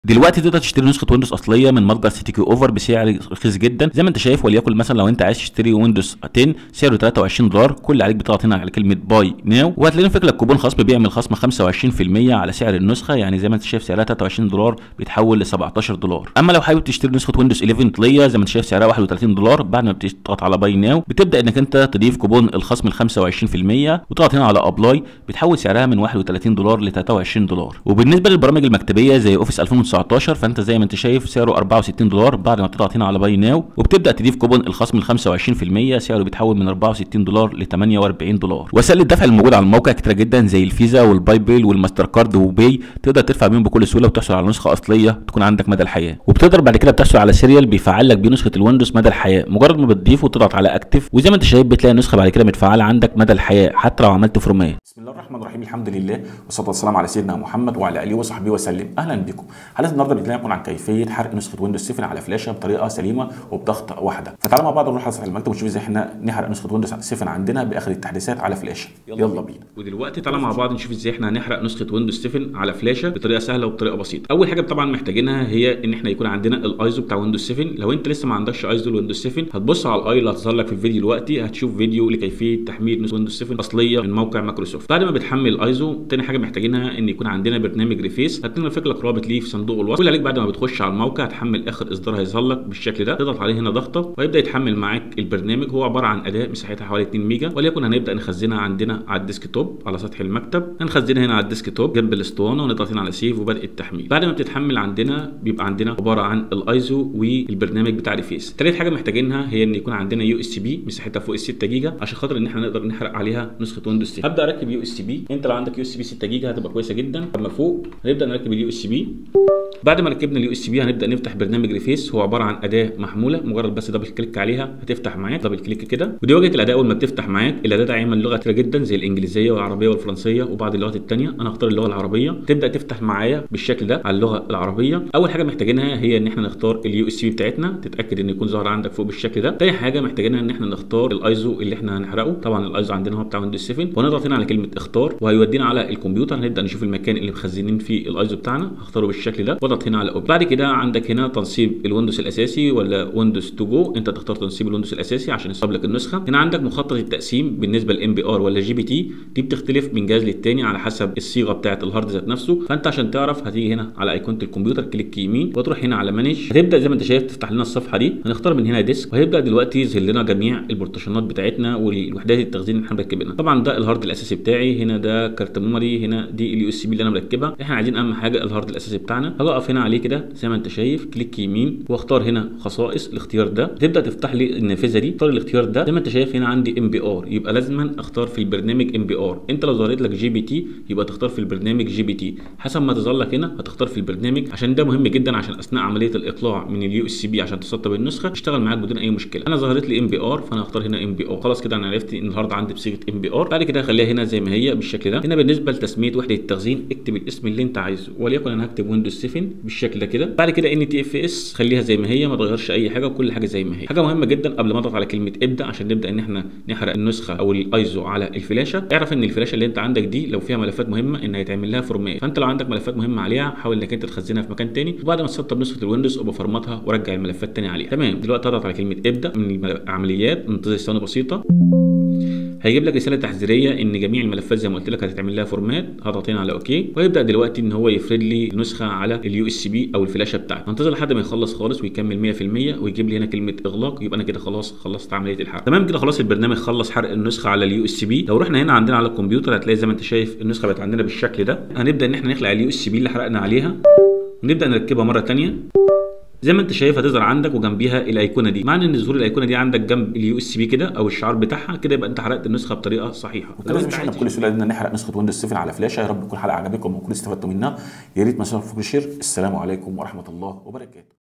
دلوقتي تقدر تشتري نسخه ويندوز اصليه من متجر سيتي كيو اوفر بسعر رخيص جدا زي ما انت شايف وليكن مثلا لو انت عايز تشتري ويندوز 10 سعره 23 دولار كل اللي عليك بتضغط هنا على كلمه باي ناو وهتلاقي فيك لك كوبون خاص بيعمل خصم 25% على سعر النسخه يعني زي ما انت شايف سعرها 23 دولار بيتحول ل 17 دولار اما لو حابب تشتري نسخه ويندوز 11 طليه زي ما انت شايف سعرها 31 دولار بعد ما بتضغط على باي ناو بتبدا انك انت تضيف كوبون الخصم ال 25% وتضغط هنا على ابلاي بتحول سعرها من 31 دولار ل 23 دولار وبالنسبه للبرامج المكتبيه زي اوفيس 2019 فانت زي ما انت شايف سعره 64 دولار بعد ما تضغط هنا على باي ناو وبتبدا تضيف كوبون الخصم ال 25% سعره بيتحول من 64 دولار ل 48 دولار وسائل الدفع الموجوده على الموقع كتيره جدا زي الفيزا والباي بيل والماستر كارد وباي تقدر تدفع بيهم بكل سهوله وتحصل على نسخه اصليه تكون عندك مدى الحياه وبتقدر بعد كده بتحصل على سيريال بيفعل لك بيه نسخه الويندوز مدى الحياه مجرد ما بتضيفه وتضغط على اكتف وزي ما انت شايف بتلاقي النسخه بعد كده متفعله عندك مدى الحياه حتى لو عملت فورمات بسم الله الرحمن الرحيم الحمد لله والصلاه والسلام على سيدنا محمد وعلى اله وصحبه وسلم اهلا بكم حلقه النهارده بنتكلم عن كيفيه حرق نسخه ويندوز 7 على فلاشه بطريقه سليمه وبضغطه واحده فتعالوا مع بعض نروح على المكتب ونشوف ازاي احنا نحرق نسخه ويندوز 7 عندنا باخر التحديثات على فلاشه يلا, يلا بينا ودلوقتي تعالى مع بعض نشوف ازاي احنا هنحرق نسخه ويندوز 7 على فلاشه بطريقه سهله وبطريقه بسيطه اول حاجه طبعا محتاجينها هي ان احنا يكون عندنا الايزو بتاع ويندوز 7 لو انت لسه ما عندكش ايزو لويندوز 7 هتبص على الاي اللي هتظهر لك في الفيديو دلوقتي هتشوف فيديو لكيفيه تحميل نسخه ويندوز 7 اصليه من موقع مايكروسوفت بعد ما بتحمل الايزو تاني حاجه محتاجينها ان يكون عندنا برنامج ريفيس هتنفذ لك رابط ليه في صندوق الوصف كل عليك بعد ما بتخش على الموقع هتحمل اخر اصدار هيظهر لك بالشكل ده تضغط عليه هنا ضغطه ويبدا يتحمل معاك البرنامج هو عباره عن اداه مساحتها حوالي 2 ميجا وليكن هنبدا نخزنها عندنا على الديسك توب على سطح المكتب هنخزنها هنا على الديسك توب جنب الاسطوانه ونضغط هنا على سيف وبدء التحميل بعد ما بتتحمل عندنا بيبقى عندنا عباره عن الايزو والبرنامج بتاع ريفيس ثالث حاجه محتاجينها هي ان يكون عندنا يو اس بي مساحتها فوق ال 6 جيجا عشان خاطر ان احنا نقدر نحرق عليها نسخه ويندوز 7 هبدا اركب يو اس بي انت لو عندك يو اس بي 6 جيجا هتبقى كويسه جدا اما فوق هنبدا نركب اليو اس بي بعد ما ركبنا اليو اس بي هنبدا نفتح برنامج ريفيس هو عباره عن اداه محموله مجرد بس دبل كليك عليها هتفتح معاك دبل كليك كده ودي واجهه الاداء اول ما بتفتح معاك الاداه داعمه لغه كتير جدا زي الانجليزيه والعربيه والفرنسيه وبعض اللغات الثانيه انا هختار اللغه العربيه تبدا تفتح معايا بالشكل ده على اللغه العربيه اول حاجه محتاجينها هي ان احنا نختار اليو اس بي بتاعتنا تتاكد ان يكون ظاهر عندك فوق بالشكل ده تاني حاجه محتاجينها ان احنا نختار الايزو اللي احنا هنحرقه طبعا الايزو عندنا هو بتاع ويندوز 7 ونضغط هنا على كلمه اختار وهيودينا على الكمبيوتر هنبدا نشوف المكان اللي مخزنين فيه الايزو بتاعنا هختاره بالشكل ده واضغط هنا على اوبن بعد كده عندك هنا تنصيب الويندوز الاساسي ولا ويندوز تو جو انت تختار تنصيب الويندوز الاساسي عشان يصاب لك النسخه هنا عندك مخطط التقسيم بالنسبه للام بي ار ولا جي بي تي دي بتختلف من جهاز للتاني على حسب الصيغه بتاعه الهارد ذات نفسه فانت عشان تعرف هتيجي هنا على ايقونه الكمبيوتر كليك يمين وتروح هنا على مانج هتبدا زي ما انت شايف تفتح لنا الصفحه دي هنختار من هنا ديسك وهيبدا دلوقتي يظهر لنا جميع البرتشنات بتاعتنا والوحدات التخزين اللي احنا مركبينها طبعا ده الهارد الاساسي بتاعي هنا ده كارت ميموري هنا دي اليو اس بي اللي انا مركبها احنا عايزين اهم حاجه الهارد الاساسي بتاعنا هقف هنا عليه كده زي ما انت شايف كليك يمين واختار هنا خصائص الاختيار ده تبدا تفتح لي النافذه دي اختار الاختيار ده زي ما انت شايف هنا عندي ام بي ار يبقى لازما اختار في البرنامج ام بي ار انت لو ظهرت لك جي بي تي يبقى تختار في البرنامج جي بي تي حسب ما تظهر لك هنا هتختار في البرنامج عشان ده مهم جدا عشان اثناء عمليه الاقلاع من اليو اس بي عشان تسطب النسخه تشتغل معاك بدون اي مشكله انا ظهرت لي ام بي ار فانا هختار هنا ام بي ار خلاص كده انا عرفت ان الهارد عندي بصيغه ام بي ار بعد كده هخليها هنا زي ما هي بالشكل ده هنا بالنسبه لتسميه وحده التخزين اكتب الاسم اللي انت عايزه وليكن انا هكتب ويندوز 7 بالشكل ده كده بعد كده ان تي اف اس خليها زي ما هي ما تغيرش اي حاجه وكل حاجه زي ما هي حاجه مهمه جدا قبل ما اضغط على كلمه ابدا عشان نبدا ان احنا نحرق النسخه او الايزو على الفلاشه اعرف ان الفلاشه اللي انت عندك دي لو فيها ملفات مهمه ان هيتعمل لها فورمات فانت لو عندك ملفات مهمه عليها حاول انك انت تخزنها في مكان تاني وبعد ما تسطب نسخه الويندوز ابقى فرمتها ورجع الملفات تاني عليها تمام دلوقتي اضغط على كلمه ابدا من العمليات انتظر ثواني بسيطه هيجيب لك رساله تحذيريه ان جميع الملفات زي ما قلت لك هتتعمل لها فورمات هضغط هنا على اوكي ويبدا دلوقتي ان هو يفرد لي نسخه على اليو اس بي او الفلاشه بتاعتي هنتظر لحد ما يخلص خالص ويكمل 100% ويجيب لي هنا كلمه اغلاق يبقى انا كده خلاص خلصت عمليه الحرق تمام كده خلاص البرنامج خلص حرق النسخه على اليو اس بي لو رحنا هنا عندنا على الكمبيوتر هتلاقي زي ما انت شايف النسخه بقت عندنا بالشكل ده هنبدا ان احنا نخلع اليو اس بي اللي حرقنا عليها ونبدا نركبها مره ثانيه زي ما انت شايف هتظهر عندك وجنبيها الايقونه دي معنى ان ظهور الايقونه دي عندك جنب اليو اس بي كده او الشعار بتاعها كده يبقى انت حرقت النسخه بطريقه صحيحه وكده مش احنا بكل سهوله قدرنا نحرق نسخه ويندوز 7 على فلاشه يا رب تكون الحلقه عجبتكم وتكونوا استفدتوا منها يا ريت ما تنسوش الشير السلام عليكم ورحمه الله وبركاته